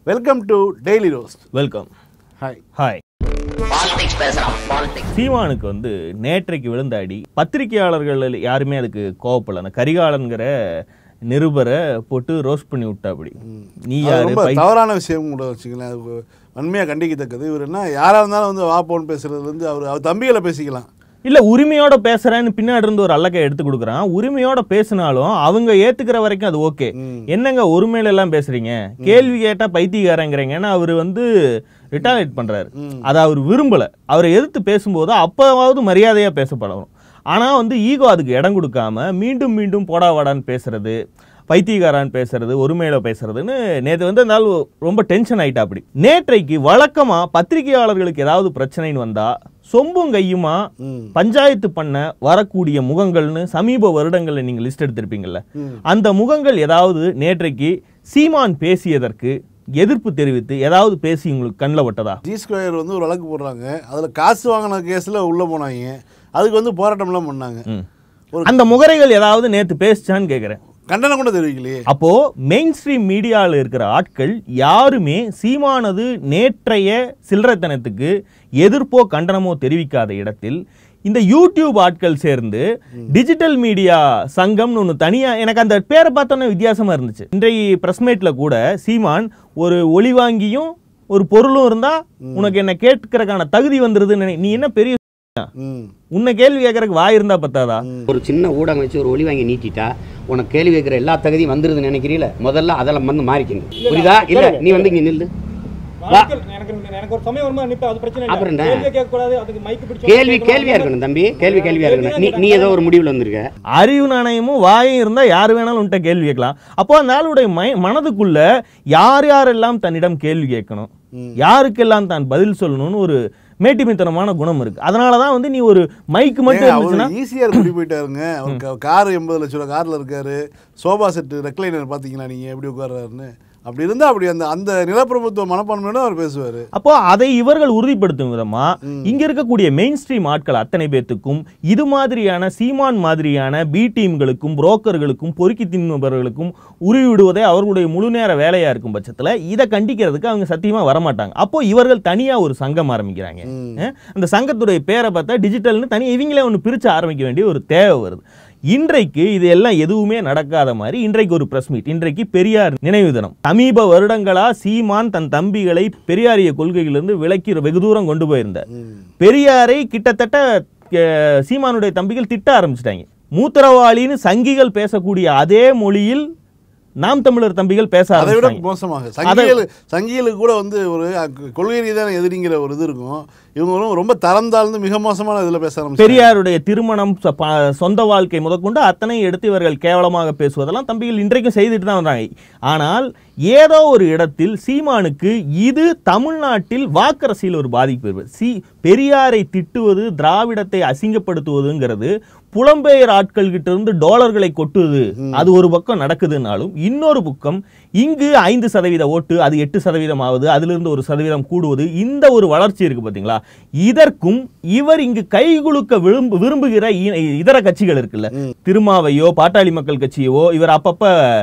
Welcome to daily roast welcome hi hi politics பேசுறான் politics சீமானுக்கு வந்து நேற்றைக்கு விழுந்த அடி பத்திரிகையாளர்கள் யாருமே அதுக்கு கோவப்படல அந்த கரிகாலன்கிற நிருபரை போட்டு ரோஸ்ட் பண்ணி விட்டா அப்படி நீ அது யாரு ரொம்ப பை- தவறான விஷயம் கூட வச்சுக்கலாம் அது வன்மையாக கண்டிக்கத்தக்கது இவர் என்ன யாராக இருந்தாலும் வந்து வா போன்னு பேசுறதுலேருந்து அவர் அவர் தம்பிகளை பேசிக்கலாம் இல்ல உரிமையோட பேசுறேன்னு பின்னாடி இருந்து ஒரு அல்லக்கை எடுத்து கொடுக்குறான் உரிமையோட பேசினாலும் அவங்க ஏத்துக்கிற வரைக்கும் அது ஓகே என்னங்க ஒருமையில எல்லாம் பேசுறீங்க கேள்வி கேட்டா பைத்தியக்காரங்கிறீங்கன்னு அவர் வந்து ரிட்டாலியேட் பண்றாரு அதை அவர் விரும்பல அவரை எதிர்த்து பேசும்போது அப்பவாவது மரியாதையா பேசப்படணும் ஆனா வந்து ஈகோ அதுக்கு இடம் கொடுக்காம மீண்டும் மீண்டும் போடா வாடான்னு பேசுறது பைத்தியக்காரான்னு பேசுறது ஒருமையில பேசுறதுன்னு நேற்று வந்து அந்த ஆள் ரொம்ப டென்ஷன் ஆயிட்டா அப்படி நேற்றைக்கு வழக்கமா பத்திரிகையாளர்களுக்கு ஏதாவது பிரச்சனைன்னு வந்தா சொம்பும் கையுமா பஞ்சாயத்து பண்ண வரக்கூடிய முகங்கள்னு சமீப வருடங்கள்ல நீங்க லிஸ்ட் எடுத்திருப்பீங்கல்ல அந்த முகங்கள் ஏதாவது நேற்றைக்கு சீமான் பேசியதற்கு எதிர்ப்பு தெரிவித்து ஏதாவது பேசி உங்களுக்கு கண்ணில் பட்டதா ஜி ஸ்கொயர் வந்து ஒரு வழக்கு போடுறாங்க அதில் காசு வாங்கின கேஸில் உள்ளே போனாங்க அதுக்கு வந்து போராட்டம்லாம் பண்ணாங்க ஒரு அந்த முகரைகள் ஏதாவது நேத்து பேசிச்சான்னு கேக்குறேன் கண்டனம் கூட தெரிவிக்கலையே அப்போ மெயின் ஸ்ட்ரீம் மீடியாவில் இருக்கிற ஆட்கள் யாருமே சீமானது நேற்றைய சில்லறைத்தனத்துக்கு எதிர்ப்போ கண்டனமோ தெரிவிக்காத இடத்தில் இந்த யூடியூப் ஆட்கள் சேர்ந்து டிஜிட்டல் மீடியா சங்கம்னு ஒன்று தனியா எனக்கு அந்த பேரை பார்த்தோன்னே வித்தியாசமா இருந்துச்சு இன்றைய பிரஸ்மேட்ல கூட சீமான் ஒரு ஒளி வாங்கியும் ஒரு பொருளும் இருந்தா உனக்கு என்ன கேட்கறதுக்கான தகுதி வந்துருதுன்னு நினை- நீ என்ன பெரிய ம் உன்னை கேள்வி கேட்கறதுக்கு வாய் இருந்தா பத்தாதா ஒரு சின்ன ஊடகம் வச்சு ஒரு ஒளி வாங்கி நீட்டிட்டா உனக்கு கேள்வி கேட்கிற எல்லா தகுதியும் வந்துருதுன்னு நினைக்கிறீல முதல்ல அதெல்லாம் வந்து மாறிக்கணும் புரியுதா இல்ல நீ வந்து இங்க நில்லு வா. எனக்கு எனக்கு ஒரு சமயம் வருமா நிப்ப அது பிரச்சனை அப்புறம் இல்ல என்ன? கேள்வி கேட்க கூடாது அதுக்கு மைக் பிடிச்சு கேள்வி கேள்வியா இருக்கணும் தம்பி கேள்வி கேள்வியா இருக்கணும் நீ நீ ஏதோ ஒரு முடிவுல வந்திருக்க அறிவு நாணயமும் வாயும் இருந்தா யார் வேணாலும் உன்கிட்ட கேள்வி கேட்கலாம் அப்போ அந்த ஆளுடைய மை- மனதுக்குள்ள யார் யாரெல்லாம் தன்னிடம் கேள்வி கேட்கணும் யாருக்கெல்லாம் தான் பதில் சொல்லணும்னு ஒரு மேட்டிமைத்தனமான குணம் இருக்கு அதனால தான் வந்து நீ ஒரு மைக்கு மட்டும் இருந்துச்சுன்னா அவர் ஈஸியாக கூட்டி போயிட்டாருங்க அவர் கார் எண்பது லட்ச ரூபா காரில் இருக்காரு சோபா செட்டு ரெக்லைனர் பார்த்தீங்களா நீங்கள் எப்படி உட்கார்றாருன்னு அப்படி இருந்தால் அப்படி அந்த அந்த நிலப்பிரபுத்துவ மனப்பான்மையோட அவர் பேசுவார் அப்போ அதை இவர்கள் உறுதிப்படுத்தும் விதமா இங்க இருக்கக்கூடிய மெயின் ஸ்ட்ரீம் ஆட்கள் அத்தனை பேத்துக்கும் இது மாதிரியான சீமான் மாதிரியான பி டீம்களுக்கும் புரோக்கர்களுக்கும் பொறுக்கி தின்பவர்களுக்கும் உருவிடுவதே அவர்களுடைய முழு நேர வேலையா இருக்கும் பட்சத்துல இதை கண்டிக்கிறதுக்கு அவங்க சத்தியமா வரமாட்டாங்க அப்போ இவர்கள் தனியா ஒரு சங்கம் ஆரம்பிக்கிறாங்க அஹ் அந்த சங்கத்துடைய பேரை பார்த்தா டிஜிட்டல்னு தனி இவங்களே ஒன்று பிரிச்சு ஆரம்பிக்க வேண்டிய ஒரு தேவை வருது இன்றைக்கு இது எல்லாம் எதுவுமே நடக்காத மாதிரி இன்றைக்கு ஒரு பிரஸ் மீட் இன்றைக்கு பெரியார் நினைவு தினம் சமீப வருடங்களா சீமான் தன் தம்பிகளை பெரியாரிய கொள்கையிலிருந்து விலக்கி வெகு தூரம் கொண்டு போயிருந்தார் பெரியாரை கிட்டத்தட்ட அஹ், சீமானுடைய தம்பிகள் திட்ட ஆரம்பிச்சிட்டாங்க மூத்திரவாளின்னு சங்கிகள் பேசக்கூடிய அதே மொழியில் நாம் தமிழர் தம்பிகள் பேச அதை விட ஆரம்பிச்சிட்டாங்க மோசமாக சங்கிகள் சங்கிகளுக்கு கூட வந்து ஒரு அ- கொள்கை ரீதியான எதிரிங்கிற ஒரு இது இருக்கும் இவங்களும் ரொம்ப தரம் தாழ்ந்து மிக மோசமான இதில் பேச ஆரம்பிச்சாங்க பெரியாருடைய திருமணம் ச- ப- சொந்த வாழ்க்கை முதற்கொண்டு அத்தனை எடுத்து இவர்கள் கேவலமாக பேசுவதெல்லாம் தம்பிகள் இன்றைக்கும் செய்துட்டு தான் வந்தாங்க ஆனால் ஏதோ ஒரு இடத்தில் சீமானுக்கு இது தமிழ்நாட்டில் வாக்கரசியல் ஒரு பாதிப்பு இருப்பது. சி பெரியாரை திட்டுவது திராவிடத்தை அசிங்கப்படுத்துவதுங்கிறது புலம்பெயர் ஆட்கள் கிட்ட இருந்து டாலர்களை கொட்டுவது அது ஒரு பக்கம் நடக்குதுன்னாலும் இன்னொரு பக்கம் இங்கு ஐந்து சதவீத ஓட்டு அது எட்டு சதவீதம் ஆகுது அதிலிருந்து ஒரு சதவீதம் கூடுவது இந்த ஒரு வளர்ச்சி இருக்கு பாத்தீங்களா இதற்கும் இவர் இங்கு கைகுலுக்க விரும்பு விரும்புகிற இ- இதர கட்சிகள் இருக்குல்ல திருமாவையோ பாட்டாளி மக்கள் கட்சியவோ இவர் அப்பப்ப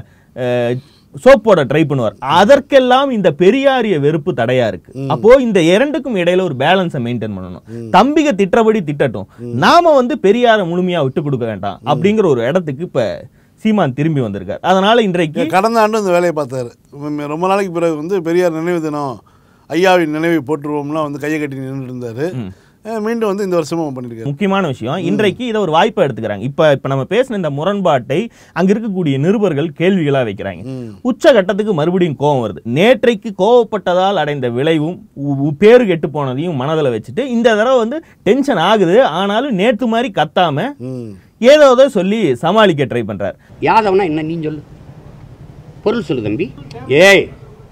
அஹ், சோப் போட ட்ரை பண்ணுவார் அதற்கெல்லாம் இந்த பெரியாரிய வெறுப்பு தடையா இருக்கு அப்போ இந்த இரண்டுக்கும் இடையில ஒரு பேலன்ஸை மெயின்டைன் பண்ணணும் தம்பிக திட்டபடி திட்டட்டும் நாம வந்து பெரியாரை முழுமையா விட்டு கொடுக்க வேண்டாம் அப்படிங்கிற ஒரு இடத்துக்கு இப்ப சீமான் திரும்பி வந்திருக்கார் அதனால இன்றைக்கு கடந்த ஆண்டு இந்த வேலையை பார்த்தாரு உம் ரொம்ப நாளைக்கு பிறகு வந்து பெரியார் நினைவு தினம் ஐயாவின் நினைவை போற்றுவோம்லாம் வந்து கையை கட்டி நின்றுட்டு இருந்தாரு அஹ் மீண்டும் வந்து இந்த வருஷமும் பண்ணியிருக்காரு முக்கியமான விஷயம் இன்றைக்கு இதை ஒரு வாய்ப்பை எடுத்துக்கிறாங்க இப்ப இப்ப நம்ம பேசின இந்த முரண்பாட்டை அங்க இருக்கக்கூடிய நிருபர்கள் கேள்விகளா வைக்கிறாங்க உச்ச கட்டத்துக்கு மறுபடியும் கோபம் வருது நேற்றைக்கு கோவப்பட்டதால் அடைந்த விளைவும் உ- உ- பேரு கெட்டு போனதையும் மனதில் வச்சுட்டு இந்த தடவை வந்து டென்ஷன் ஆகுது ஆனாலும் நேத்து மாதிரி கத்தாம ம் ஏதோ ஏதோ சொல்லி சமாளிக்க ட்ரை பண்றார் யாதவனா என்ன நீ சொல்லு பொருள் சொல்லு தம்பி ஏய்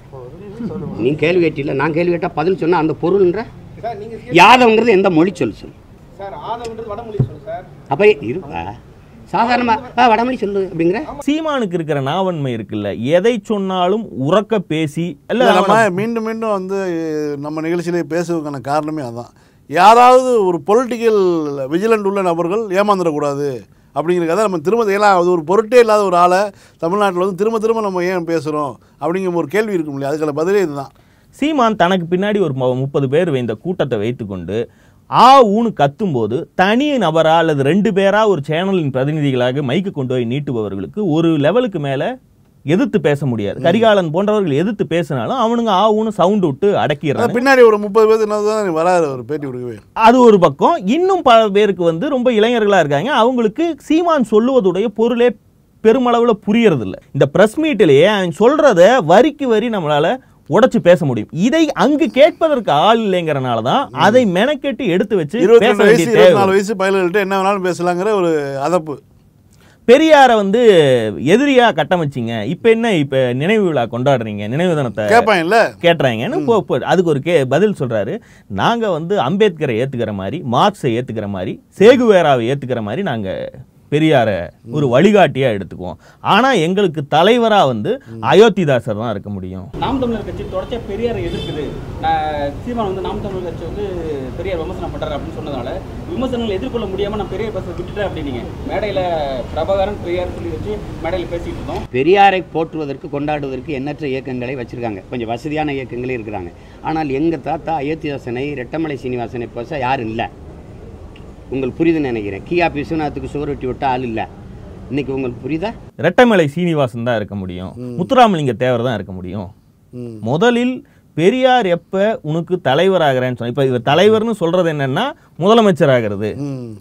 நீ கேள்வி கேட்டில நான் கேள்வி கேட்டா பதில் சொன்னா அந்த பொருள்ன்ற யாதவங்கிறது எந்த மொழி சொல்லு சொல்லு சார் ஆதவன்றது வடமொழி சொல்லு சார் அப்ப இருப்பா சாதாரணமா ஆ, வடமொழி சொல்லு அப்படிங்கிற சீமானுக்கு இருக்கிற நாவன்மை இருக்குல்ல எதை சொன்னாலும் உறக்க பேசி இல்ல இல்ல, நம்ம அவனை- மீண்டும் மீண்டும் வந்து அஹ், நம்ம நிகழ்ச்சியிலே பேசுவதற்கான காரணமே அதான் யாராவது ஒரு பொலிட்டிக்கல் விஜிலண்ட் உள்ள நபர்கள் ஏமாந்துடக்கூடாது அப்படிங்கிற கதை நம்ம திரும்ப ஏன்னா அது ஒரு பொருட்டே இல்லாத ஒரு ஆளை தமிழ்நாட்டில் வந்து திரும்ப திரும்ப நம்ம ஏன் பேசுகிறோம் அப்படிங்கிற ஒரு கேள்வி இருக்கும் இல்லையா அதுக்கான பதிலே இதுதான் சீமான் தனக்கு பின்னாடி ஒரு மு- முப்பது பேர் இந்த கூட்டத்தை வைத்துக்கொண்டு ஆ ஊனு கத்தும்போது தனி நபரா அல்லது ரெண்டு பேரா ஒரு சேனலின் பிரதிநிதிகளாக மைக்கு கொண்டு போய் நீட்டுபவர்களுக்கு ஒரு லெவலுக்கு மேல எதிர்த்து பேச முடியாது கரிகாலன் போன்றவர்கள் எதிர்த்து பேசினாலும் அவனுங்க ஆ ஊனு சவுண்ட் விட்டு அதான் அடக்கிடுறாங்க பின்னாடி ஒரு முப்பது பேர் என்ன தான் வராது ஒரு பேட்டி கொடுக்கவே அது ஒரு பக்கம் இன்னும் பல பேருக்கு வந்து ரொம்ப இளைஞர்களா இருக்காங்க அவங்களுக்கு சீமான் சொல்லுவதுடைய பொருளே பெருமளவுல புரியறது இல்ல இந்த பிரஸ் மீட்டிலேயே அவன் சொல்றத வரிக்கு வரி நம்மளால உடைச்சு பேச முடியும் இதை அங்கு கேட்பதற்கு ஆள் இல்லைங்கிறனால தான் அதை மெனக்கெட்டு எடுத்து வச்சு இருபத்தி பேச ரெண்டு வயசு வேண்டிய இருபத்தி தேவை நாலு வயசு பயல்கள்ட்ட என்ன வேணாலும் பேசலாங்கிற ஒரு அதப்பு பெரியாரை வந்து எதிரியா கட்டமைச்சிங்க இப்ப என்ன இப்ப நினைவு விழா கொண்டாடுறீங்க நினைவு தினத்தை கேட்பான் இல்ல கேட்டுறாங்கன்னு போ- போ- அதுக்கு ஒரு கே பதில் சொல்றாரு நாங்க வந்து அம்பேத்கரை ஏத்துக்கிற மாதிரி மார்க்ஸை ஏத்துக்கிற மாதிரி சேகுவேராவை ஏத்துக்கிற மாதிரி நாங்க பெரியார ஒரு வழிகாட்டியா எடுத்துக்குவோம் ஆனா எங்களுக்கு தலைவரா வந்து அயோத்திதாசர் தான் இருக்க முடியும் நாம் தமிழர் கட்சி தொடர்ச்சியா பெரியாரை எதிர்க்குது நான் சீமான் வந்து நாம் தமிழர் கட்சி வந்து பெரியார் விமர்சனம் பண்றாரு அப்படின்னு சொன்னதால விமர்சனங்களை எதிர்கொள்ள முடியாம நான் பெரியார் பேச விட்டுட்டேன் அப்படின்னீங்க மேடையில பிரபாகரன் பெரியார் சொல்லி வச்சு மேடையில பேசிட்டு இருந்தோம் பெரியாரை போற்றுவதற்கு கொண்டாடுவதற்கு எண்ணற்ற இயக்கங்களை வச்சுருக்காங்க கொஞ்சம் வசதியான இயக்கங்களே இருக்கிறாங்க ஆனால் எங்கள் தாத்தா அயோத்திதாசனை ரெட்டமலை சீனிவாசனை பேச யாரும் இல்லை உங்களுக்கு புரியுதுன்னு நினைக்கிறேன் கியா விஸ்வநாத்துக்கு சுவர் வெட்டி விட்ட ஆள் இல்லை இன்னைக்கு உங்களுக்கு புரியுதா ரெட்டமலை சீனிவாசன் தான் இருக்க முடியும் முத்துராமலிங்க தேவர் தான் இருக்க முடியும் ம். முதலில் பெரியார் எப்ப உனக்கு தலைவராகிறேன்னு சொன்ன இப்ப இவர் தலைவர்னு சொல்றது என்னன்னா முதலமைச்சர் ஆகிறது ம்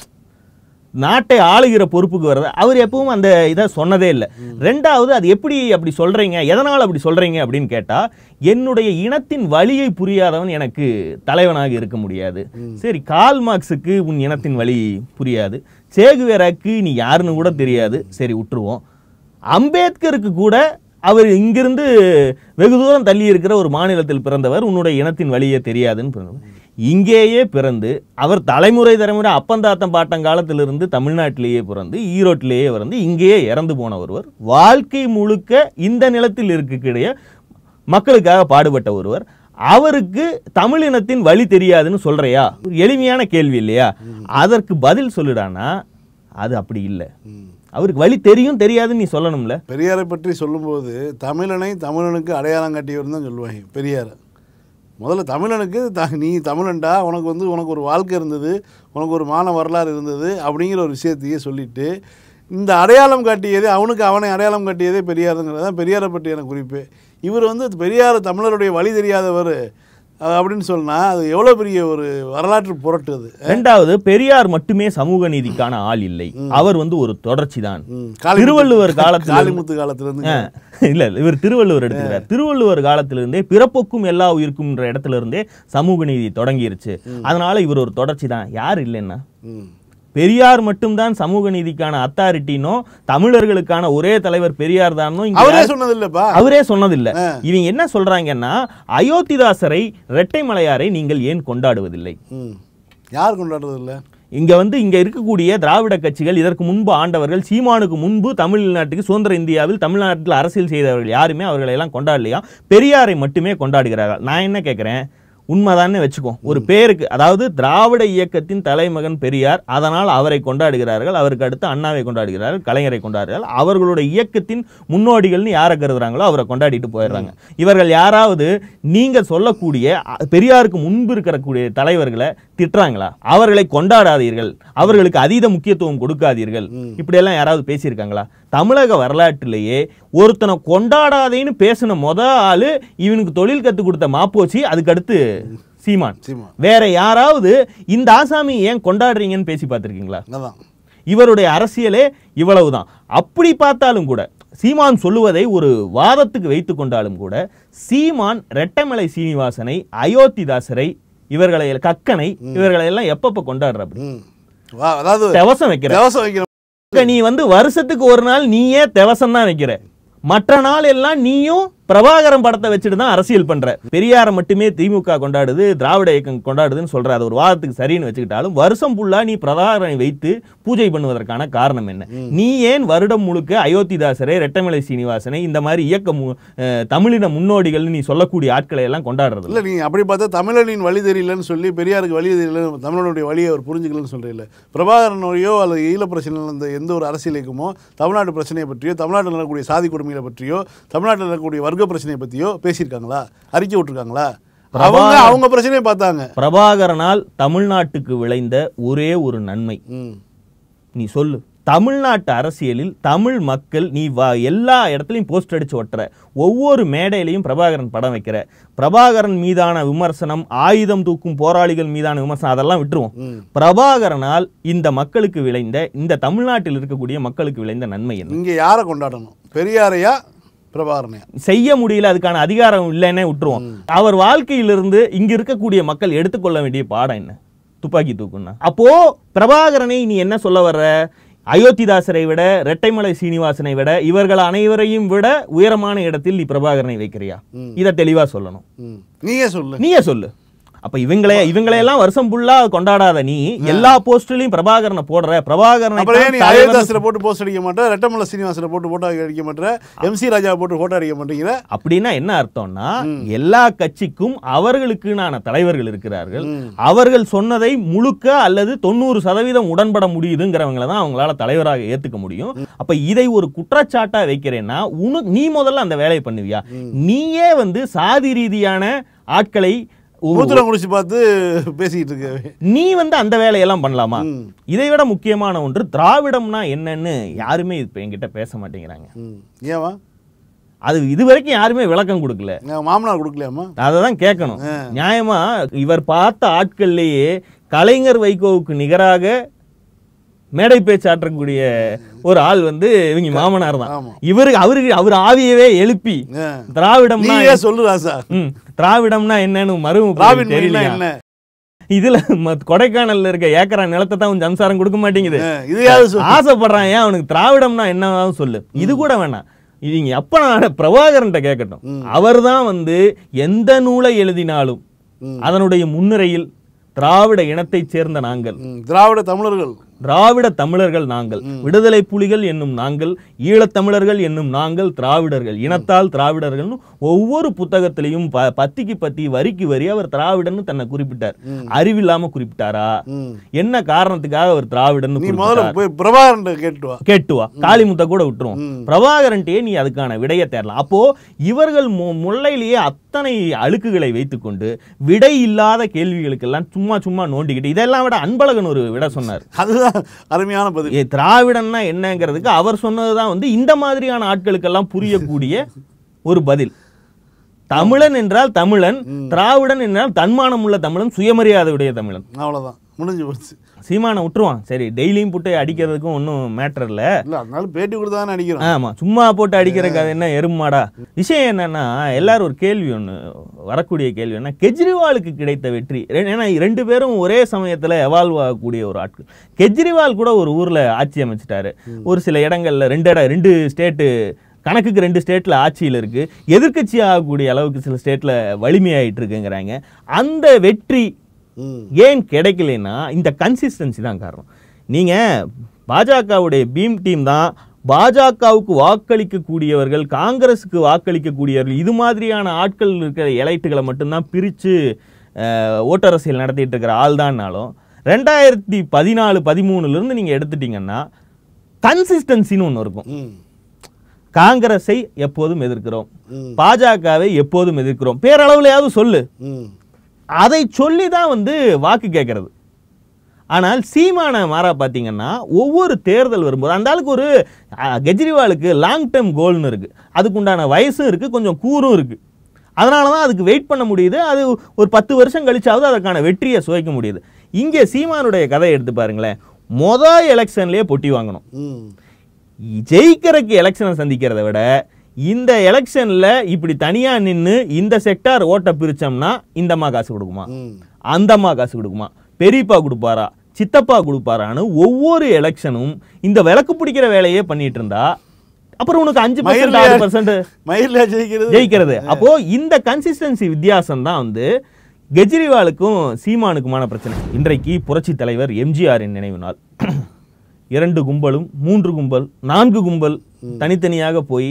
நாட்டை ஆளுகிற பொறுப்புக்கு வர்றது அவர் எப்பவும் அந்த இதை சொன்னதே இல்லை ரெண்டாவது அது எப்படி அப்படி சொல்றீங்க எதனால் அப்படி சொல்றீங்க அப்படின்னு கேட்டா என்னுடைய இனத்தின் வழியை புரியாதவன் எனக்கு தலைவனாக இருக்க முடியாது சரி கால் மார்க்ஸுக்கு உன் இனத்தின் வழி புரியாது சேகுவேராக்கு நீ யாருன்னு கூட தெரியாது சரி விட்டுருவோம் அம்பேத்கருக்கு கூட அவர் இங்கிருந்து வெகு தூரம் தள்ளி இருக்கிற ஒரு மாநிலத்தில் பிறந்தவர் உன்னுடைய இனத்தின் வழியே தெரியாதுன்னு பிறந்தவர். இங்கேயே பிறந்து அவர் தலைமுறை தலைமுறை அப்பந்தாத்தம் பாட்டம் காலத்திலிருந்து தமிழ்நாட்டிலேயே பிறந்து ஈரோட்டிலேயே பிறந்து இங்கேயே இறந்து போன ஒருவர் வாழ்க்கை முழுக்க இந்த நிலத்தில் இருக்கக்கூடிய மக்களுக்காக பாடுபட்ட ஒருவர் அவருக்கு தமிழினத்தின் வழி தெரியாதுன்னு சொல்றியா ஒரு எளிமையான கேள்வி இல்லையா அதற்கு பதில் சொல்லுடானா அது அப்படி இல்லை அவருக்கு வழி தெரியும் தெரியாதுன்னு நீ சொல்லணும்ல பெரியாரை பற்றி சொல்லும்போது தமிழனை தமிழனுக்கு அடையாளம் காட்டியவர் தான் சொல்லுவாங்க பெரியார் முதல்ல தமிழனுக்கு த நீ தமிழன்டா உனக்கு வந்து உனக்கு ஒரு வாழ்க்கை இருந்தது உனக்கு ஒரு மான வரலாறு இருந்தது அப்படிங்கிற ஒரு விஷயத்தையே சொல்லிட்டு இந்த அடையாளம் காட்டியதே அவனுக்கு அவனை அடையாளம் காட்டியதே பெரியாருங்கிறது தான் பெரியாரை பற்றியான குறிப்பு இவர் வந்து பெரியார் தமிழருடைய வழி தெரியாதவர் அஹ், அப்படின்னு சொன்னால் அது எவ்வளோ பெரிய ஒரு வரலாற்று புரட்டு அது ரெண்டாவது பெரியார் மட்டுமே சமூக நீதிக்கான ஆள் இல்லை அவர் வந்து ஒரு தொடர்ச்சி தான் ம், காளிமுத்து- திருவள்ளுவர் காலத்துல காளிமுத்து காலத்திலிருந்து ஆ, இல்ல இல்ல, இவர் திருவள்ளுவர் எடுத்துக்கிறார் திருவள்ளுவர் காலத்திலிருந்தே பிறப்புக்கும் எல்லா உயிருக்கும்ன்ற இடத்துல இருந்தே சமூக நீதி தொடங்கிருச்சு அதனால இவர் ஒரு தொடர்ச்சி தான் யார் இல்லைன்னா ம் பெரியார் மட்டும்தான் சமூக நீதிக்கான அத்தாரிட்டினோ தமிழர்களுக்கான ஒரே தலைவர் பெரியார் தானோ இங்க அவரே யாரு- சொன்னது இல்லப்பா அவரே சொன்னதில்ல இவங்க என்ன சொல்றாங்கன்னா அயோத்திதாசரை இரட்டை மலையாரை நீங்கள் ஏன் கொண்டாடுவதில்லை ம் யார் கொண்டாடுறது இல்லை இங்க வந்து இங்க இருக்கக்கூடிய திராவிட கட்சிகள் இதற்கு முன்பு ஆண்டவர்கள் சீமானுக்கு முன்பு தமிழ்நாட்டுக்கு சுதந்திர இந்தியாவில் தமிழ்நாட்டில் அரசியல் செய்தவர்கள் யாருமே அவர்களை எல்லாம் கொண்டாடலையா பெரியாரை மட்டுமே கொண்டாடுகிறார்கள் நான் என்ன கேட்கிறேன் உண்மைதானே வச்சுக்கோ ஒரு பேருக்கு அதாவது திராவிட இயக்கத்தின் தலைமகன் பெரியார் அதனால் அவரை கொண்டாடுகிறார்கள் அவருக்கு அடுத்து அண்ணாவை கொண்டாடுகிறார்கள் கலைஞரை கொண்டாடுகிறார்கள் அவர்களுடைய இயக்கத்தின் முன்னோடிகள்னு யாரை கருதுறாங்களோ அவரை கொண்டாடிட்டு போயிடுறாங்க இவர்கள் யாராவது நீங்க சொல்லக்கூடிய அ, பெரியாருக்கு முன்பு இருக்கக்கூடிய தலைவர்களை திட்டுறாங்களா அவர்களை கொண்டாடாதீர்கள் அவர்களுக்கு அதீத முக்கியத்துவம் கொடுக்காதீர்கள் இப்படியெல்லாம் யாராவது பேசியிருக்காங்களா தமிழக வரலாற்றிலேயே ஒருத்தனை கொண்டாடாதேன்னு பேசின முத ஆளு இவனுக்கு தொழில் கத்து கொடுத்த மாப்போச்சி அதுக்கு அடுத்து சீமான் சீமான். வேற யாராவது இந்த ஆசாமி ஏன் கொண்டாடுறீங்கன்னு பேசி பார்த்திருக்கீங்களா அதான் இவருடைய அரசியலே இவ்வளவுதான் அப்படி பார்த்தாலும் கூட சீமான் சொல்லுவதை ஒரு வாதத்துக்கு வைத்துக் கொண்டாலும் கூட சீமான் ரெட்டமலை சீனிவாசனை அயோத்திதாசரை இவர்களை கக்கனை இவர்களை எல்லாம் எப்பப்ப கொண்டாடுற அப்படி ம் வா அதாவது தெவசம் வைக்கிற தேவசம் வைக்கிற நீ வந்து வருஷத்துக்கு ஒரு நாள் நீயே தெவசம் தான் வைக்கிற மற்ற நாள் எல்லாம் நீயும் பிரபாகரன் படத்தை வச்சுட்டு தான் அரசியல் பண்ற பெரியாரை மட்டுமே திமுக கொண்டாடுது திராவிட இயக்கம் கொண்டாடுதுன்னு சொல்ற அது ஒரு வாதத்துக்கு சரின்னு வச்சுக்கிட்டாலும் வருஷம் ஃபுல்லா நீ பிரபாகரனை வைத்து பூஜை பண்ணுவதற்கான காரணம் என்ன நீ ஏன் வருடம் முழுக்க அயோத்திதாசரை ரெட்டமலை சீனிவாசனை இந்த மாதிரி இயக்க மு- அஹ், தமிழின முன்னோடிகள் நீ சொல்லக்கூடிய ஆட்களை எல்லாம் கொண்டாடுறது இல்லை நீ அப்படி பார்த்தா தமிழனின் வழி தெரியலன்னு சொல்லி பெரியாருக்கு வழி தெரியல தமிழனுடைய வழியை அவர் புரிஞ்சுக்கலன்னு சொல்கிறீல்ல பிரபாகரனையோ அல்லது ஈழ பிரச்சனையில் இருந்த எந்த ஒரு அரசியல் இயக்கமோ தமிழ்நாட்டு பிரச்சனையை பற்றியோ தமிழ்நாட்டில் நடக்கக்கூடிய சாதி கொடுமைகளை பற்றியோ தமிழ்நாட்டில் நடக்கக்கூடிய வர்க்க பிரச்சனையை பற்றியோ பேசியிருக்காங்களா அறிக்கை விட்டுருக்காங்களா அவங்க பிரபாகரன். அவங்க பிரச்சனையை பார்த்தாங்க பிரபாகரனால் தமிழ்நாட்டுக்கு விளைந்த ஒரே ஒரு நன்மை ம் நீ சொல்லு தமிழ்நாட்டு அரசியலில் தமிழ் மக்கள் நீ வா எல்லா இடத்துலையும் போஸ்ட் அடிச்சு ஒட்டுற ஒவ்வொரு மேடையிலையும் பிரபாகரன் படம் வைக்கிற பிரபாகரன் மீதான விமர்சனம் ஆயுதம் தூக்கும் போராளிகள் மீதான விமர்சனம் அதெல்லாம் விட்டுருவோம் ம் பிரபாகரனால் இந்த மக்களுக்கு விளைந்த இந்த தமிழ்நாட்டில் இருக்கக்கூடிய மக்களுக்கு விளைந்த நன்மை என்ன இங்கே யாரை கொண்டாடணும் பெரியாரையா பிரபாகரனையா செய்ய முடியல அதுக்கான அதிகாரம் இல்லைன்னே விட்டுருவோம் அவர் வாழ்க்கையிலிருந்து இங்க இருக்கக்கூடிய மக்கள் எடுத்துக்கொள்ள வேண்டிய பாடம் என்ன துப்பாக்கி தூக்குன்னா அப்போ பிரபாகரனை நீ என்ன சொல்ல வர்ற அயோத்திதாசரை விட ரெட்டைமலை சீனிவாசனை விட இவர்கள் அனைவரையும் விட உயரமான இடத்தில் நீ பிரபாகரனை வைக்கிறியா இத தெளிவா சொல்லணும் ம் நீயே சொல்லு நீயே சொல்லு அப்ப இவங்களே இவங்களையெல்லாம் வருஷம் ஃபுல்லா கொண்டாடாத நீ எல்லா போஸ்ட்லயும் பிரபாகரனை போடுற பிரபாகரனை அப்புறம் ஏன் நீ தான் தலைவன் அயோத்தாசில் போட்டு போஸ்ட் அடிக்க மாட்டேன் ரெட்டமலை சீனிவாசில் போட்டு போட்டோ அடிக்க மாட்டேன் எம்சி ராஜா போட்டு போட்டோ அடிக்க மாட்டேங்கிற அப்படின்னா என்ன அர்த்தம்னா எல்லா கட்சிக்கும் அவர்களுக்குனான தலைவர்கள் இருக்கிறார்கள் அவர்கள் சொன்னதை முழுக்க அல்லது தொண்ணூறு சதவீதம் உடன்பட முடியுதுங்கிறவங்கள தான் அவங்களால தலைவராக ஏத்துக்க முடியும் அப்ப இதை ஒரு குற்றச்சாட்டா வைக்கிறேன்னா உனக்கு நீ முதல்ல அந்த வேலையை பண்ணுவியா நீயே வந்து சாதி ரீதியான ஆட்களை ஒரு- மூத்திரம் குடிச்சு பார்த்து பேசிக்கிட்டு இருக்க நீ வந்து அந்த வேலையெல்லாம் பண்ணலாமா இதை விட முக்கியமான ஒன்று திராவிடம்னா என்னன்னு யாருமே இப்ப என்கிட்ட பேச மாட்டேங்கிறாங்க ம் ஏவா அது இது வரைக்கும் யாருமே விளக்கம் கொடுக்கல என் மாமனார் கொடுக்கலையாம்மா அதை தான் கேட்கணும் நியாயமா இவர் பார்த்த ஆட்கள்லேயே கலைஞர் வைகோவுக்கு நிகராக மேடை பேச்சாற்றக்கூடிய ஒரு ஆள் வந்து இவங்க மாமனார் தான் ஆமா. இவருக்கு அவருக்கு அவர் ஆவியவே எழுப்பி ஆ. திராவிடம்னா நீயே சொல்லு ராசா ம், திராவிடம்னா என்னன்னு மருவு ராபின் தெரியல மொழினா என்ன இதுல ம- கொடைக்கானல்ல இருக்க ஏக்கரா நிலத்தை தான் உன் சம்சாரம் கொடுக்க மாட்டேங்குது ஆ, இதையாவது சொல்லு ஆசைப்படுறான் ஏன் அவனுக்கு திராவிடம்னா என்னவாவும் சொல்லு இது கூட வேணாம் இவங்க அப்ப நான் பிரபாகரன்ட்ட கேட்கட்டும் அவர்தான் வந்து எந்த நூலை எழுதினாலும் அதனுடைய முன்னுரையில் திராவிட இனத்தைச் சேர்ந்த நாங்கள் ம், திராவிட தமிழர்கள் திராவிட தமிழர்கள் நாங்கள் விடுதலை புலிகள் என்னும் நாங்கள் ஈழத்தமிழர்கள் என்னும் நாங்கள் திராவிடர்கள் இனத்தால் திராவிடர்கள்னு ஒவ்வொரு புத்தகத்திலையும் ப- பத்திக்கு பத்தி வரிக்கு வரி அவர் திராவிடன்னு தன்னை குறிப்பிட்டார் அறிவில்லாம குறிப்பிட்டாரா ம். என்ன காரணத்துக்காக அவர் திராவிடன்னு நீ முதல்ல குறிப்பிட்டார் போய் பிரபாகரன் கேட்டு வா கேட்டு வா காளிமுத்த கூட விட்டுருவோம் பிரபாகரன்ட்டே நீ அதுக்கான விடைய தேடலாம் அப்போ இவர்கள் மு- முல்லையிலேயே அத்தனை அழுக்குகளை வைத்துக்கொண்டு விடை இல்லாத கேள்விகளுக்கெல்லாம் சும்மா சும்மா நோண்டிக்கிட்டு இதெல்லாம் விட அன்பழகன் ஒரு விட சொன்னார் அதுதான் அருமையான பதில் ஏ, திராவிடன்னா என்னங்கிறதுக்கு அவர் சொன்னதுதான் வந்து இந்த மாதிரியான ஆட்களுக்கெல்லாம் புரியக்கூடிய ஒரு பதில் தமிழன் என்றால் தமிழன் திராவிடன் என்றால் தன்மானம் உள்ள தமிழன் சுயமரியாதையுடைய தமிழன் அவ்வளவுதான் முடிஞ்சு போச்சு சீமானை விட்டுருவான் சரி டெய்லியும் போட்டு அடிக்கிறதுக்கும் ஒன்றும் மேட்டர் இல்லை இல்ல அதனால பேட்டி கொடுத்து தானே அடிக்கிறோம் ஆமா சும்மா போட்டு அடிக்கிறதுக்கு அது என்ன எருமாடா விஷயம் என்னன்னா எல்லாரும் ஒரு கேள்வி ஒண்ணு வரக்கூடிய கேள்வி என்ன கெஜ்ரிவாலுக்கு கிடைத்த வெற்றி ரெ- ஏன்னா ரெண்டு பேரும் ஒரே சமயத்துல எவால்வ் ஆகக்கூடிய ஒரு ஆட்கள் கெஜ்ரிவால் கூட ஒரு ஊர்ல ஆட்சி அமைச்சிட்டாரு ஒரு சில இடங்கள்ல ரெண்டு இடம் ரெண்டு ஸ்டேட்டு கணக்குக்கு ரெண்டு ஸ்டேட்ல ஆட்சியில் இருக்கு எதிர்க்கட்சி ஆகக்கூடிய அளவுக்கு சில ஸ்டேட்ல வலிமையாயிட்டு இருக்குங்கிறாங்க அந்த வெற்றி ம். ஏன் கிடைக்கலன்னா இந்த கன்சிஸ்டன்சி தான் காரணம் நீங்க பாஜகவுடைய பீம் டீம் தான் பாஜகவுக்கு வாக்களிக்கக்கூடியவர்கள் காங்கிரஸுக்கு வாக்களிக்கக்கூடியவர்கள் இது மாதிரியான ஆட்கள் இருக்கிற எலைட்டுகளை மட்டும்தான் பிரித்து ஓட்டரசியல் நடத்திட்டு இருக்கிற ஆள் தான்னாலும் ரெண்டாயிரத்தி பதினாலு பதிமூணுலேருந்து நீங்கள் எடுத்துட்டீங்கன்னா கன்சிஸ்டன்சின்னு ஒன்று இருக்கும் ம். காங்கிரஸை எப்போதும் எதிர்க்கிறோம் ம். பாஜகவை எப்போதும் எதிர்க்கிறோம் பேரளவுலையாவது சொல்லு ம். அதை சொல்லி தான் வந்து வாக்கு கேட்கறது ஆனால் சீமான மாறா பார்த்தீங்கன்னா ஒவ்வொரு தேர்தல் வரும்போது அந்த ஆளுக்கு ஒரு அஹ், கெஜ்ரிவாலுக்கு லாங் டேர்ம் கோல்னு இருக்கு அதுக்குண்டான வயசும் இருக்கு கொஞ்சம் கூரும் இருக்கு அதனால தான் அதுக்கு வெயிட் பண்ண முடியுது அது ஒரு பத்து வருஷம் கழிச்சாவது அதற்கான வெற்றியை சுவைக்க முடியுது இங்கே சீமானுடைய கதையை எடுத்து பாருங்களேன் மொதல் எலெக்ஷன்லேயே பொட்டி வாங்கணும் ம். ஜெயிக்கிறதுக்கு எலெக்ஷனை சந்திக்கிறத விட இந்த எலெக்ஷன்ல இப்படி தனியா நின்னு இந்த செக்டார் ஓட்டை பிரிச்சோம்னா இந்த அம்மா காசு கொடுக்குமா ம். அந்த அம்மா காசு கொடுக்குமா பெரியப்பா கொடுப்பாரா சித்தப்பா கொடுப்பாரான்னு ஒவ்வொரு எலெக்ஷனும் இந்த விளக்கு பிடிக்கிற வேலையே பண்ணிட்டு இருந்தா அப்புறம் உனக்கு அஞ்சு பர்சன்ட் மயில்ல- ஆறு பர்சன்ட் மயில ஜெயிக்கிறது ஜெயிக்கிறது அப்போ இந்த கன்சிஸ்டன்சி வித்தியாசம் தான் வந்து கெஜ்ரிவாலுக்கும் சீமானுக்குமான பிரச்சனை இன்றைக்கு புரட்சி தலைவர் எம்ஜிஆரின் நினைவு நாள் இரண்டு கும்பலும் மூன்று கும்பல் நான்கு கும்பல் தனித்தனியாக போய்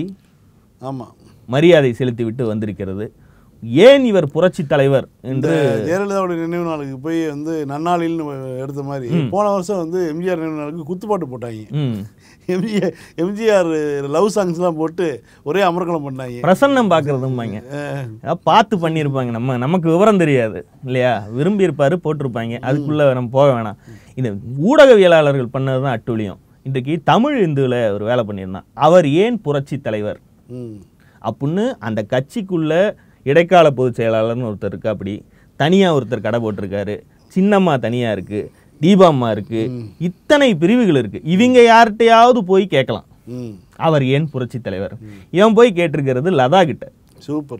ஆமா மரியாதை செலுத்திவிட்டு வந்திருக்கிறது ஏன் இவர் புரட்சி தலைவர் இந்த என்று ஜெயலலிதாவுடைய நினைவு நாளுக்கு போய் வந்து நன்னாளில்னு எடுத்த மாதிரி போன வருஷம் வந்து எம்ஜிஆர் நினைவு நாளுக்கு குத்துப்பாட்டு போட்டாங்க ம். எம்ஜிஆர் எம்ஜிஆர் லவ் சாங்ஸ்லாம் போட்டு ஒரே அமர்க்கலம் பண்ணாங்க பிரசன்னம் பார்க்கறதும்பாங்க அஹ் பார்த்து பண்ணியிருப்பாங்க நம்ம நமக்கு விவரம் தெரியாது இல்லையா விரும்பி இருப்பாரு போட்டிருப்பாங்க அதுக்குள்ள நம்ம போக வேணாம் இது ஊடகவியலாளர்கள் பண்ணது தான் அட்டுழியம் இன்றைக்கு தமிழ் இந்துவில் ஒரு வேலை பண்ணியிருந்தான் அவர் ஏன் புரட்சி தலைவர் ம் அப்படின்னு அந்த கட்சிக்குள்ள இடைக்கால பொதுச் செயலாளர்னு ஒருத்தர் இருக்கா அப்படி தனியாக ஒருத்தர் கடை போட்டிருக்காரு சின்னம்மா தனியாக இருக்கு தீபாம்மா இருக்கு இத்தனை பிரிவுகள் இருக்கு இவங்க யார்கிட்டயாவது போய் கேட்கலாம் ம் அவர் ஏன் புரட்சி தலைவர் இவன் போய் கேட்டிருக்கிறது லதா கிட்ட சூப்பர்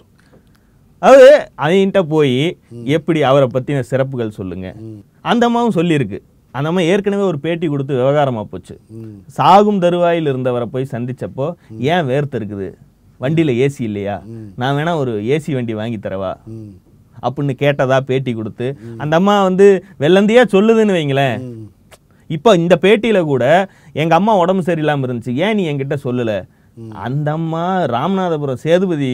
அது அவன்கிட்ட போய் எப்படி அவரை பற்றின சிறப்புகள் சொல்லுங்க அந்த அம்மாவும் சொல்லியிருக்கு அந்த அம்மா ஏற்கனவே ஒரு பேட்டி கொடுத்து விவகாரமா போச்சு ம் சாகும் தருவாயில் இருந்தவரை போய் சந்திச்சப்போ ஏன் வேர்த்து இருக்குது வண்டியில ஏசி இல்லையா நான் வேணா ஒரு ஏசி வண்டி வாங்கி தரவா ம் அப்படின்னு கேட்டதா பேட்டி கொடுத்து அந்த அம்மா வந்து வெள்ளந்தியா சொல்லுதுன்னு வைங்களேன் ம். இப்போ இந்த பேட்டியில கூட எங்க அம்மா உடம்பு சரியில்லாம இருந்துச்சு ஏன் நீ என்கிட்ட சொல்லல அந்த அம்மா Ramanathapuram Sethupathi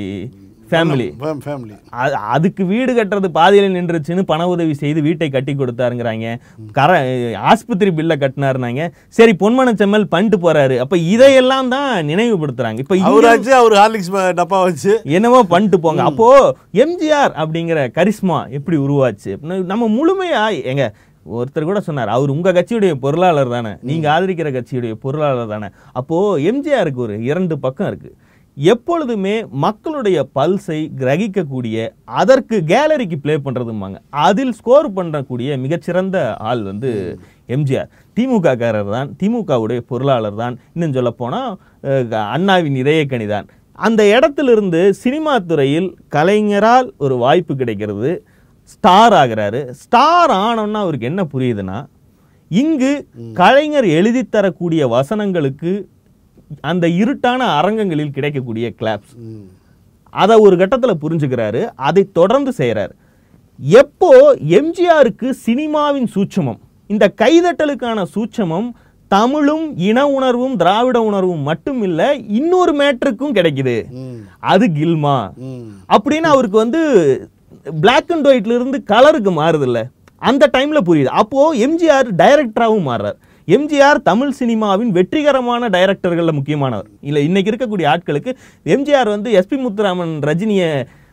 family fame family அது- அதுக்கு வீடு கட்டுறது பாதியில் நின்றுச்சுன்னு பண உதவி செய்து வீட்டை கட்டி கொடுத்தாருங்கிறாங்க கர ஆஸ்பத்திரி பில்லை கட்டினாருனாங்க சரி பொன்மன செம்மல் பண்ணிட்டு போறாரு அப்ப இதையெல்லாம் தான் நினைவுபடுத்துறாங்க இப்ப இங்க அவராச்சு அவர் ஹார்லிக்ஸ் டப்பா வச்சு என்னமோ பண்ணிட்டு போங்க அப்போ எம்ஜிஆர் அப்படிங்கிற கரிஸ்மா எப்படி உருவாச்சு அப்படின்னு நம்ம முழுமையா எங்க ஒருத்தர் கூட சொன்னார் அவர் உங்க கட்சியுடைய பொருளாளர் தானே நீங்க ஆதரிக்கிற கட்சியுடைய பொருளாளர் தானே அப்போ எம்ஜிஆருக்கு ஒரு இரண்டு பக்கம் இருக்கு எப்பொழுதுமே மக்களுடைய பல்ஸை கிரகிக்கக்கூடிய அதற்கு கேலரிக்கு ப்ளே பண்ணுறதும்பாங்க அதில் ஸ்கோர் பண்ணக்கூடிய மிகச்சிறந்த ஆள் வந்து எம்ஜிஆர் திமுக காரர் தான் திமுகவுடைய பொருளாளர் தான் இன்னும் சொல்லப்போனால் அண்ணாவின் இதயக்கணி தான் அந்த இடத்திலிருந்து சினிமா துறையில் கலைஞரால் ஒரு வாய்ப்பு கிடைக்கிறது ஸ்டார் ஆகிறாரு ஸ்டார் ஆனோன்னா அவருக்கு என்ன புரியுதுன்னா இங்கு கலைஞர் எழுதி தரக்கூடிய வசனங்களுக்கு அந்த இருட்டான அரங்கங்களில் கிடைக்கக்கூடிய கிளாப்ஸ் ம் அதை ஒரு கட்டத்தில் புரிஞ்சுக்கிறாரு அதை தொடர்ந்து செய்கிறார் எப்போ எம்ஜிஆருக்கு சினிமாவின் சூட்சமம் இந்த கைதட்டலுக்கான சூட்சமம் தமிழும் இன உணர்வும் திராவிட உணர்வும் மட்டும் இல்ல இன்னொரு மேட்ருக்கும் கிடைக்குது ம் அது கில்மா ம் அப்படின்னு அவருக்கு வந்து Black அண்ட் ஒயிட்ல இருந்து கலருக்கு மாறுது இல்ல அந்த டைம்ல புரியுது அப்போ எம்ஜிஆர் டைரக்டராகவும் மாறுறார் எம்ஜிஆர் தமிழ் சினிமாவின் வெற்றிகரமான டைரக்டர்கள்ல முக்கியமானவர் இல்ல இன்னைக்கு இருக்கக்கூடிய ஆட்களுக்கு எம்ஜிஆர் வந்து எஸ்பி முத்துராமன் ரஜினிய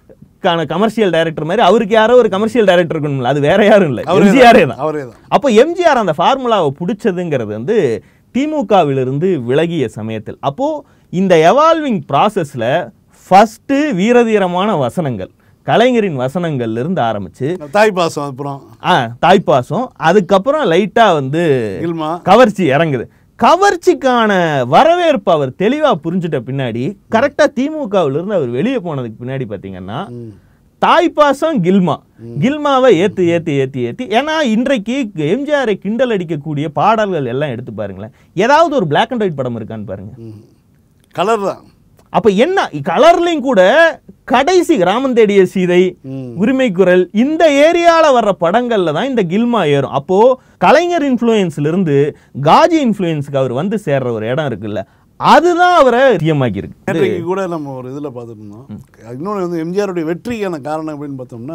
கான கமர்ஷியல் டைரக்டர் மாதிரி அவருக்கு யாரோ ஒரு கமர்ஷியல் டைரக்டர் இருக்கணும்ல அது வேற யாரும் இல்ல அவரே எம்ஜிஆரே தான் அவரே தான் அப்போ எம்ஜிஆர் அந்த ஃபார்முலாவை பிடிச்சதுங்கிறது வந்து திமுகவிலிருந்து விலகிய சமயத்தில் அப்போ இந்த எவால்விங் ப்ராசஸ்ல ஃபர்ஸ்ட் வீரதீரமான வசனங்கள் கலைஞரின் வசனங்கள்ல இருந்து ஆரம்பிச்சு தாய் பாசம் அப்புறம் ஆ தாய்ப்பாசம் அதுக்கப்புறம் லைட்டா வந்து இல்மா கவர்ச்சி இறங்குது கவர்ச்சிக்கான வரவேற்பு அவர் தெளிவா புரிஞ்சுட்ட பின்னாடி கரெக்டா திமுகவுல இருந்து அவர் வெளியே போனதுக்கு பின்னாடி பாத்தீங்கன்னா ம் தாய்ப்பாசம் கில்மா கில்மாவை ஏத்து ஏத்து ஏத்தி ஏத்தி ஏன்னா இன்றைக்கு எம்ஜிஆரை கிண்டல் அடிக்கக்கூடிய பாடல்கள் எல்லாம் எடுத்து பாருங்களேன் ஏதாவது ஒரு Black அண்ட் ஒயிட் படம் இருக்கான்னு பாருங்க ம் கலர் தான் அப்ப என்ன கலர்லையும் கூட கடைசி கிராமம் தேடிய சீதை ம் உரிமை குரல் இந்த ஏரியால வர்ற படங்கள்ல தான் இந்த கில்மா ஏறும் அப்போ கலைஞர் இன்ஃப்ளூயன்ஸ்ல இருந்து காஜி இன்ஃப்ளூயன்ஸ்க்கு அவர் வந்து சேர்ற ஒரு இடம் இருக்குல்ல அதுதான் அவரை தீயமாக்கி இருக்கு நேற்றைக்கு கூட நம்ம ஒரு இதில் பார்த்துட்டு இருந்தோம் இன்னொன்று வந்து எம்ஜிஆருடைய வெற்றிக்கான காரணம் அப்படின்னு பார்த்தோம்னா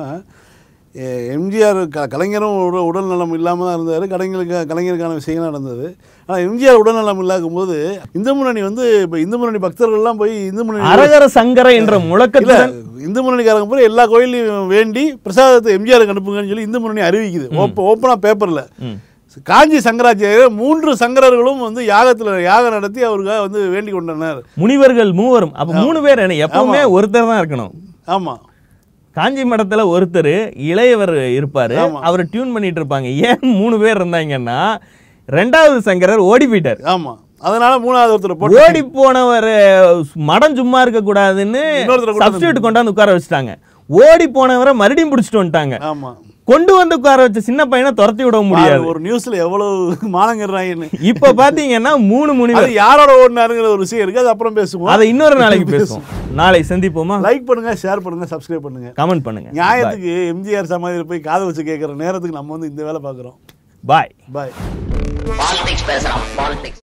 எ- எம்ஜிஆர் க கலைஞரும் உட உடல் நலம் இல்லாமல் தான் இருந்தார் கலைஞருக்கு கலைஞருக்கான விஷயங்கள் நடந்தது ஆனால் எம்ஜிஆர் உடல் நலம் இல்லாக்கும் போது இந்து முன்னணி வந்து இப்போ இந்து முன்னணி பக்தர்கள்லாம் போய் இந்து முன்னணி அரகர சங்கர என்ற இல்ல முழக்கத்துடன் இந்து முன்னணிக்காரங்க போய் எல்லா கோயிலையும் வேண்டி பிரசாதத்தை எம்ஜிஆருக்கு அனுப்புங்கன்னு சொல்லி இந்து முன்னணி அறிவிக்குது ஓப்ப ஓப்பனாக பேப்பரில் ம். காஞ்சி சங்கராச்சாரியர் மூன்று சங்கரர்களும் வந்து யாகத்தில் யாகம் நடத்தி அவருக்காக வந்து வேண்டிக் கொண்டனர் முனிவர்கள் மூவரும் அப்ப மூணு பேர் என்ன எப்பவுமே ஒருத்தர் தான் இருக்கணும் ஆமாம் காஞ்சி மடத்துல ஒருத்தர் இளையவர் இருப்பாரு ஆமா. அவரை டியூன் பண்ணிட்டு இருப்பாங்க ஏன் மூணு பேர் இருந்தாங்கன்னா ரெண்டாவது சங்கரர் ஓடி போயிட்டார் ஆமாம் அதனால மூணாவது ஒருத்தர் போட்டு ஓடி போனவர் மடம் சும்மா இருக்க கூடாதுன்னு இன்னொருத்தரை கொண்டு சப்ஸ்டியூட் கொண்டாந்து உட்கார வச்சுட்டாங்க ஓடி போனவரை மறுபடியும் பிடிச்சிட்டு வந்துட்டாங்க ஆமாம் கொண்டு வந்து உட்கார வச்ச சின்ன பையனை துரத்தி விட முடியாது பாரு, ஒரு நியூஸ்ல எவ்வளவு மானங்கிறாங்கன்னு இப்ப பாத்தீங்கன்னா மூணு அது முனிவர் யாரோட ஓடினாருங்கிற ஒரு விஷயம் இருக்கு அது அப்புறம் பேசுவோம் அதை இன்னொரு நாளைக்கு பேசுவோம் நாளை சந்திப்போமா லைக் பண்ணுங்க ஷேர் பண்ணுங்க சப்ஸ்கிரைப் பண்ணுங்க கமெண்ட் பண்ணுங்க நியாயத்துக்கு எம்ஜிஆர் சமாதியில் போய் காதை வச்சு கேட்குற நேரத்துக்கு நம்ம வந்து இந்த வேலை பார்க்குறோம் பாய் பாய் பாலிடிக்ஸ் பேசுறோம் பாலிடிக்ஸ்